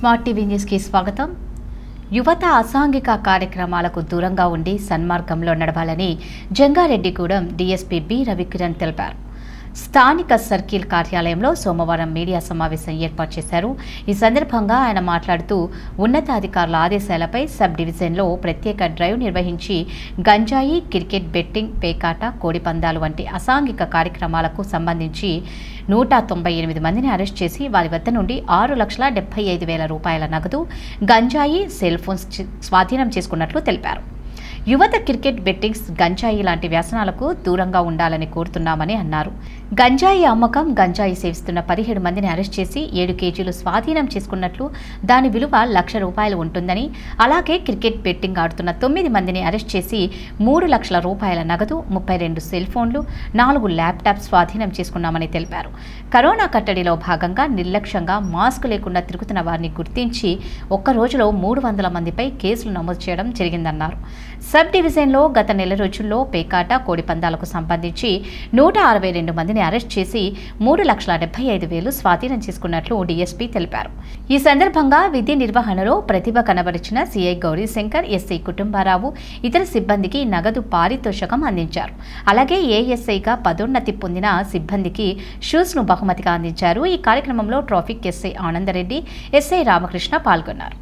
smart TV న్యూస్కి స్వాగతం యువత అసాంఘిక కార్యక్రమాలకు దూరంగా ఉండి సన్మార్గంలో నడవాలని జంగారెడ్డిగూడెం డీఎస్పీ బి రవికిరణ్ తెలిపారు స్థానిక సర్కిల్ కార్యాలయంలో సోమవారం మీడియా సమావేశం ఏర్పాటు చేశారు ఈ సందర్భంగా ఆయన మాట్లాడుతూ ఉన్నతాధికారుల ఆదేశాలపై సబ్ డివిజన్లో ప్రత్యేక డ్రైవ్ నిర్వహించి గంజాయి క్రికెట్ బెట్టింగ్ పేకాట కోడిపందాలు వంటి అసాంఘిక కార్యక్రమాలకు సంబంధించి నూట తొంభై ఎనిమిది మందిని అరెస్ట్ చేసి వారి వద్ద నుండి ఆరు లక్షల డెబ్బై ఐదు వేల రూపాయల నగదు గంజాయి సెల్ ఫోన్స్ చి- స్వాధీనం చేసుకున్నట్లు తెలిపారు యువత క్రికెట్ బెట్టింగ్స్ గంజాయి లాంటి వ్యసనాలకు దూరంగా ఉండాలని కోరుతున్నామని అన్నారు గంజాయి అమ్మకం గంజాయి సేవిస్తున్న పదిహేడు మందిని అరెస్ట్ చేసి ఏడు కేజీలు స్వాధీనం చేసుకున్నట్లు దాని విలువ లక్ష రూపాయలు ఉంటుందని అలాగే క్రికెట్ బెట్టింగ్ ఆడుతున్న తొమ్మిది మందిని అరెస్ట్ చేసి మూడు లక్షల రూపాయల నగదు ముప్పై రెండు సెల్ ఫోన్లు నాలుగు ల్యాప్టాప్ స్వాధీనం చేసుకున్నామని తెలిపారు కరోనా కట్టడిలో భాగంగా నిర్లక్ష్యంగా మాస్క్ లేకుండా తిరుగుతున్న వారిని గుర్తించి ఒక్క రోజులో మూడు వందల మందిపై కేసులు నమోదు చేయడం జరిగిందన్నారు సబ్ డివిజన్లో గత నెల రోజుల్లో పేకాట కోడిపందాలకు సంబంధించి నూట అరవై రెండు మందిని అరెస్ట్ చేసి మూడు లక్షల డెబ్బై ఐదు వేలు స్వాధీనం చేసుకున్నట్లు డీఎస్పీ తెలిపారు ఈ సందర్భంగా విధి నిర్వహణలో ప్రతిభ కనబరిచిన సీఐ గౌరీశంకర్ ఎస్ఐ కుటుంబారావు ఇతర సిబ్బందికి నగదు పారితోషకం అందించారు అలాగే ఏఎస్ఐగా పదోన్నతి పొందిన సిబ్బందికి షూస్ను బహుమతిగా అందించారు ఈ కార్యక్రమంలో traffic SI Ananda Reddy SI Ramakrishna పాల్గొన్నారు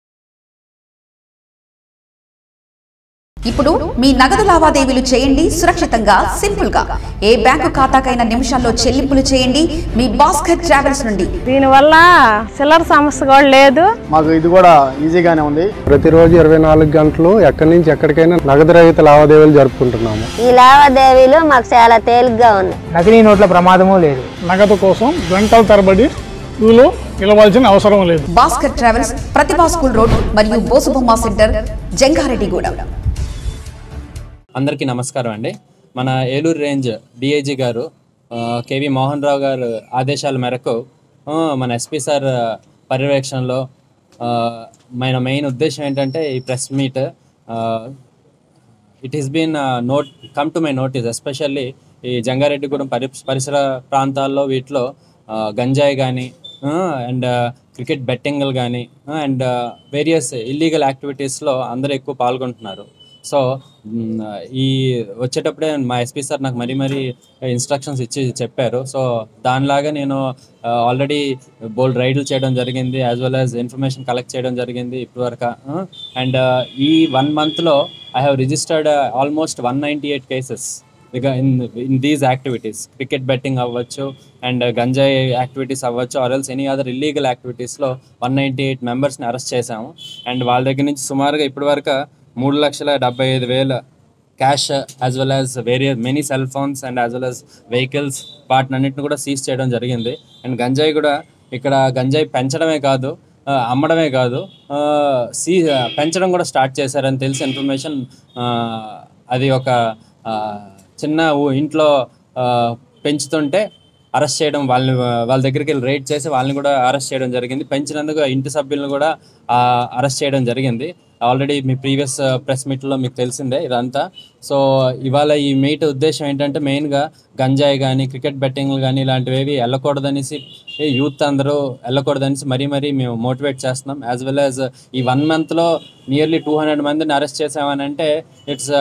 ఇప్పుడు మీ నగదు లావాదేవీలు చేయండి సురక్షితంగా సింపుల్ గా ఏ బ్యాంకు ఖాతాకైనా నిమిషాల్లో చెల్లింపులు చేయండి మీ భాస్కర్ ట్రావెల్స్ నుండి దీనివల్ల చిల్లర సమస్య కూడా లేదు మాకు ఇది కూడా ఈజీగానే ఉంది ప్రతిరోజు ఇరవై నాలుగు గంటలు ఎక్కడి నుంచి ఎక్కడికైనా నగదు రహిత లావాదేవీలు జరుపుకుంటున్నాము ఈ లావాదేవీలు మాకు చాలా తేలిగ్గా ఉన్నాయి నకిలీ నోట్ల ప్రమాదము లేదు నగదు కోసం గంటల తరబడి క్యూలో నిలవాల్సిన అవసరం లేదు Bhaskar travels Pratibha school road మరియు బోసుబొమ్మ సెంటర్ జంగారెడ్డిగూడెం అందరికీ నమస్కారం అండి మన ఏలూరు రేంజ్ డిఐజీ గారు ఆ, కేవి మోహన్ రావు గారు ఆదేశాల మేరకు ఆ, మన ఎస్పీ సార్ పర్యవేక్షణలో ఆ, మన మెయిన్ ఉద్దేశం ఏంటంటే ఈ press meet it is been note come to my notice especially ఈ జంగారెడ్డిగూడెం పరి పరిసర ప్రాంతాల్లో వీటిలో ఆ, గంజాయి కానీ అండ్ క్రికెట్ బెట్టింగ్లు కానీ అండ్ వేరియస్ ఇల్లీగల్ యాక్టివిటీస్లో అందరూ ఎక్కువ పాల్గొంటున్నారు సో మ్, ఈ వచ్చేటప్పుడే మా ఎస్పీ సార్ నాకు మరీ మరీ ఇన్స్ట్రక్షన్స్ ఇచ్చి చెప్పారు సో దానిలాగా నేను ఆల్రెడీ బోల్డ్ రైడ్లు చేయడం జరిగింది as well as information collect చేయడం జరిగింది ఇప్పటివరకు అండ్ ఈ వన్ మంత్లో I have registered almost one ninety eight cases ఇక in in these activities cricket betting అవ్వచ్చు అండ్ గంజాయి యాక్టివిటీస్ అవ్వచ్చు or else any other illegal యాక్టివిటీస్లో వన్ నైంటీ ఎయిట్ మెంబర్స్ని అరెస్ట్ చేశాము అండ్ వాళ్ళ దగ్గర నుంచి సుమారుగా ఇప్పటివరకు మూడు లక్షల డెబ్బై ఐదు వేల cash as well as various many cell phones and as well as vehicles వాటిని అన్నింటిని కూడా సీజ్ చేయడం జరిగింది అండ్ గంజాయి కూడా ఇక్కడ గంజాయి పెంచడమే కాదు ఆ, అమ్మడమే కాదు ఆ, సీ పెంచడం కూడా స్టార్ట్ చేశారని తెలిసి ఇన్ఫర్మేషన్ అది ఒక ఆ, చిన్న ఊ- ఇంట్లో ఆ, పెంచుతుంటే అరెస్ట్ చేయడం వాళ్ళని వాళ్ళ దగ్గరికి వెళ్ళి రైడ్ చేసి వాళ్ళని కూడా అరెస్ట్ చేయడం జరిగింది పెంచినందుకు ఆ ఇంటి సభ్యులను కూడా అరెస్ట్ చేయడం జరిగింది ఆల్రెడీ మీ ప్రీవియస్ ప్రెస్ మీట్లో మీకు తెలిసిందే ఇదంతా సో ఇవాళ ఈ మీట్ ఉద్దేశం ఏంటంటే మెయిన్గా గంజాయి కానీ క్రికెట్ బెట్టింగ్లు కానీ ఇలాంటివి వెళ్ళకూడదనేసి యూత్ అందరూ వెళ్ళకూడదనేసి మరీ మరీ మేము మోటివేట్ చేస్తున్నాం యాజ్ వెల్ యాజ్ ఈ వన్ మంత్లో నియర్లీ టూ హండ్రెడ్ మందిని అరెస్ట్ చేసామని అంటే it's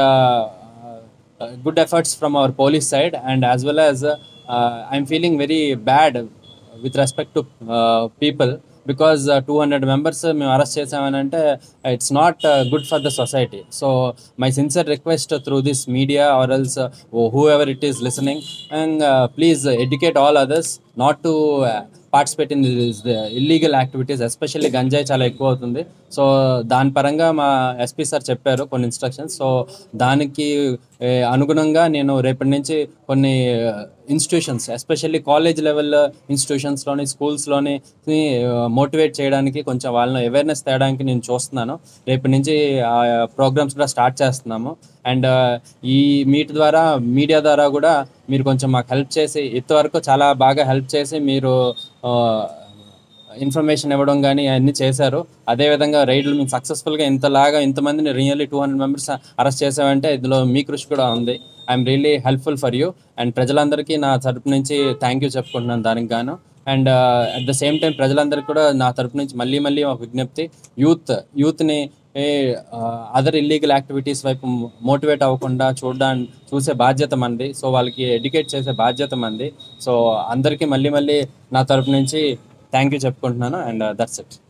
good efforts from our police side and as well as I'm feeling very bad with respect to people because two hundred members మేము arrest చేసామని అంటే it's not good for the society so my sincere request through this media or else whoever it is listening and please educate all others not to participate in this illegal activities especially గంజాయి చాలా ఎక్కువ అవుతుంది so దాని పరంగా మా SP sir చెప్పారు కొన్ని instructions so దానికి ఏ, అనుగుణంగా నేను రేపటి నుంచి కొన్ని ఇన్స్టిట్యూషన్స్ ఎస్పెషల్లీ కాలేజ్ లెవెల్ ఇన్స్టిట్యూషన్స్లోని స్కూల్స్లోని మోటివేట్ చేయడానికి కొంచెం వాళ్ళని అవేర్నెస్ తేయడానికి నేను చూస్తున్నాను రేపటి నుంచి ఆ ప్రోగ్రామ్స్ కూడా స్టార్ట్ చేస్తున్నాము అండ్ ఈ మీట్ ద్వారా మీడియా ద్వారా కూడా మీరు కొంచెం మాకు హెల్ప్ చేసి ఇంతవరకు చాలా బాగా హెల్ప్ చేసి మీరు ఆ, ఇన్ఫర్మేషన్ ఇవ్వడం కానీ అన్నీ చేశారు అదేవిధంగా రైడ్లు మేము సక్సెస్ఫుల్గా ఇంతలాగా ఇంతమందిని really two hundred members arrest చేసామంటే ఇందులో మీ కృషి కూడా ఉంది I'm really helpful for you and ప్రజలందరికీ నా తరపు నుంచి థ్యాంక్ యూ చెప్పుకుంటున్నాను దానికి గాను and at the same time ప్రజలందరికీ కూడా నా తరపు నుంచి మళ్ళీ మళ్ళీ ఒక విజ్ఞప్తి యూత్ యూత్ని అదర్ ఇల్లీగల్ యాక్టివిటీస్ వైపు మోటివేట్ అవ్వకుండా చూడడానికి చూసే బాధ్యత మంది సో వాళ్ళకి ఎడ్యుకేట్ చేసే బాధ్యత మంది సో అందరికీ మళ్ళీ మళ్ళీ నా తరపు నుంచి థ్యాంక్ యూ చెప్పుకుంటున్నాను అండ్ దట్స్ ఇట్